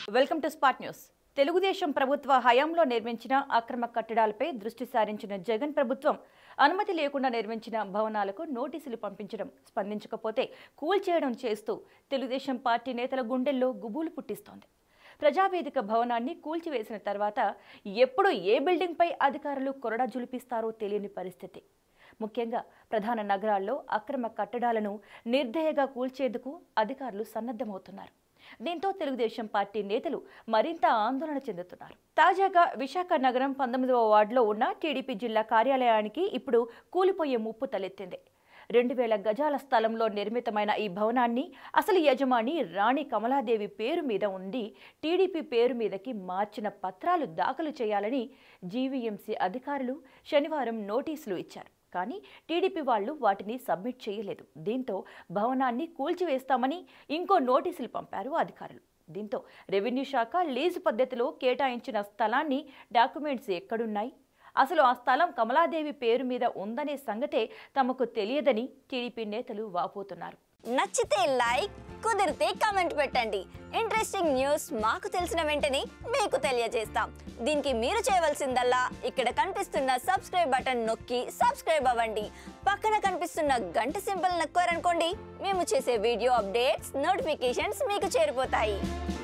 welcome to spot news Telugu Desam ప్రభుత్వ హయాంలో నిర్మించిన అక్రమ కట్టడాలపై దృష్టి సారించిన జగన్ ప్రభుత్వం అనుమతి లేకుండా నిర్మించిన భవనాలకు నోటీసులు పంపించడం స్పందించకపోతే కూల్చేయడం చేస్తూ తెలుగుదేశం పార్టీ నేతల గుండెల్లో గుబులు పుట్టిస్తోంది ప్రజావేదిక భవనాన్ని కూల్చివేసిన తర్వాత ఎప్పుడు ఏ బిల్డింగ్పై అధికారులు కొరడా జులిపిస్తారో తెలియని పరిస్థితి ముఖ్యంగా ప్రధాన నగరాల్లో అక్రమ కట్టడాలను నిర్దయగా కూల్చేందుకు అధికారులు సన్నద్ధమవుతున్నారు దీంతో తెలుగుదేశం పార్టీ నేతలు మరింత ఆందోళన చెందుతున్నారు తాజాగా విశాఖ నగరం పంతొమ్మిదవ వార్డులో ఉన్న టీడీపీ జిల్లా కార్యాలయానికి ఇప్పుడు కూలిపోయే ముప్పు తలెత్తింది రెండు వేల గజాల స్థలంలో నిర్మితమైన ఈ భవనాన్ని అసలు యజమాని రాణి కమలాదేవి పేరు మీద ఉండి టీడీపీ పేరు మీదకి మార్చిన పత్రాలు దాఖలు చేయాలని జీవీఎంసీ అధికారులు శనివారం నోటీసులు ఇచ్చారు కానీ టీడీపీ వాళ్ళు వాటిని సబ్మిట్ చేయలేదు దీంతో భవనాన్ని కూల్చివేస్తామని ఇంకో నోటీసులు పంపారు అధికారులు దీంతో రెవెన్యూ శాఖ లీజు పద్ధతిలో కేటాయించిన స్థలాన్ని డాక్యుమెంట్స్ ఎక్కడున్నాయి అసలు ఆ స్థలం కమలాదేవి పేరు మీద ఉందనే సంగతే తమకు తెలియదని టీడీపీ నేతలు వాపోతున్నారు నచ్చితే లైక్ కుదిరితే కామెంట్ పెట్టండి ఇంట్రెస్టింగ్ న్యూస్ మాకు తెలిసిన వెంటనే మీకు తెలియజేస్తాం దీనికి మీరు చేయవలసిందల్లా ఇక్కడ కనిపిస్తున్న సబ్స్క్రైబ్ బటన్ నొక్కి సబ్స్క్రైబ్ అవ్వండి పక్కన కనిపిస్తున్న గంట సింబల్ నొక్కారనుకోండి మేము చేసే వీడియో అప్డేట్స్ నోటిఫికేషన్స్ మీకు చేరిపోతాయి